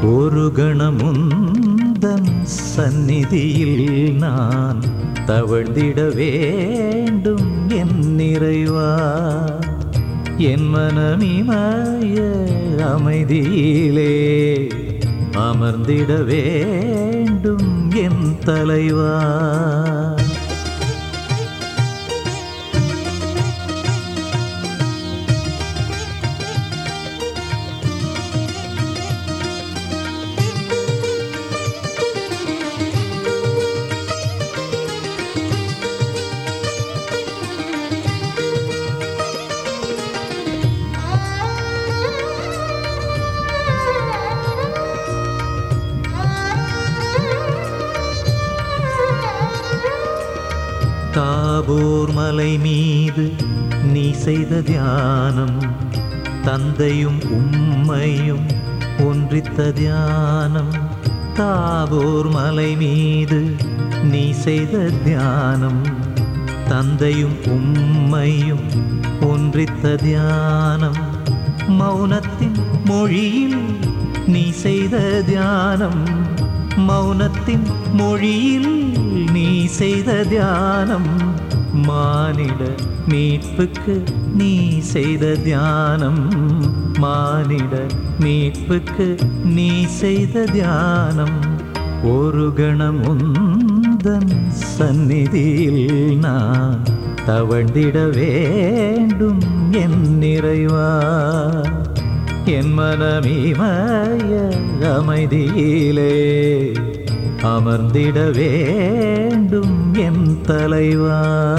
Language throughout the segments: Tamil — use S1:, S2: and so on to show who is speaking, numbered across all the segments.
S1: ஒரு கணமுந்தன் சந்நிதியில் நான் தவழ்ந்திட வேண்டும் என் நிறைவா என் மனமிமய அமைதியிலே அமர்ந்திட வேண்டும் என் தலைவா தாபோர் மலை மீது நீ செய்த தியானம் தந்தையும் உம்மையும் ஒன்றித்த தியானம் தாபோர் மலை மீது நீ செய்த தியானம் தந்தையும் உம்மையும் ஒன்றித்த தியானம் மௌனத்தின் மொழியில் நீ செய்த தியானம் மௌனத்தின் மொழியில் நீ செய்த தியானம் மானிட மீட்புக்கு நீ செய்த தியானம் மானிட மீட்புக்கு நீ செய்த தியானம் ஒரு கணம் உந்தன் சந்நிதியில் நான் தவண்டிட வேண்டும் என் நிறைவா என் மனமிமய அமைதியிலே அமர்ந்திட வேண்டும் என் தலைவா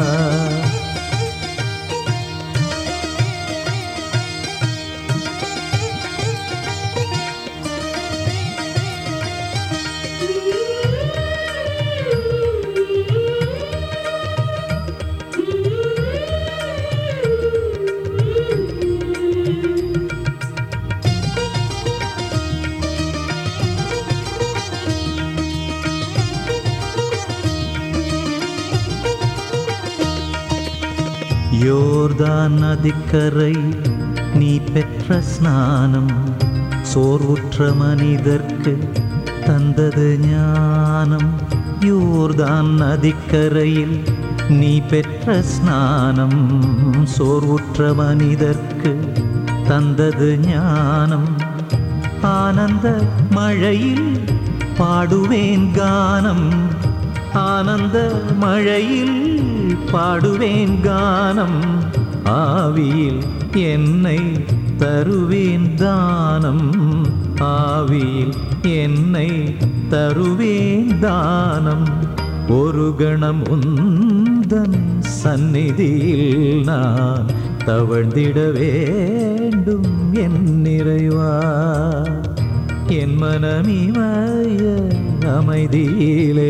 S1: யோர்தான் நதிக்கரை நீ பெற்ற ஸ்நானம் சோர்வுற்ற மனிதர்க்கு தந்தது ஞானம் யோர்தான் நதிக்கரையில் நீ பெற்ற ஸ்நானம் சோர்வுற்ற மனிதர்க்கு தந்தது ஞானம் ஆனந்த மழையில் பாடுவேன் கானம் ஆனந்த மழையில் பாடுவேன் கானம் ஆவியில் என்னை தருவேன் தானம் ஆவியில் என்னை தருவேன் தானம் ஒரு கணம் உந்தன் சந்நிதியில் நான் தவழ்ந்திட வேண்டும் என் நிறைவா என் மனமிமய அமைதியிலே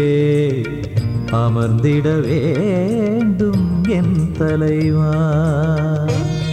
S1: அமர்ந்திட வேண்டும் என் தலைவா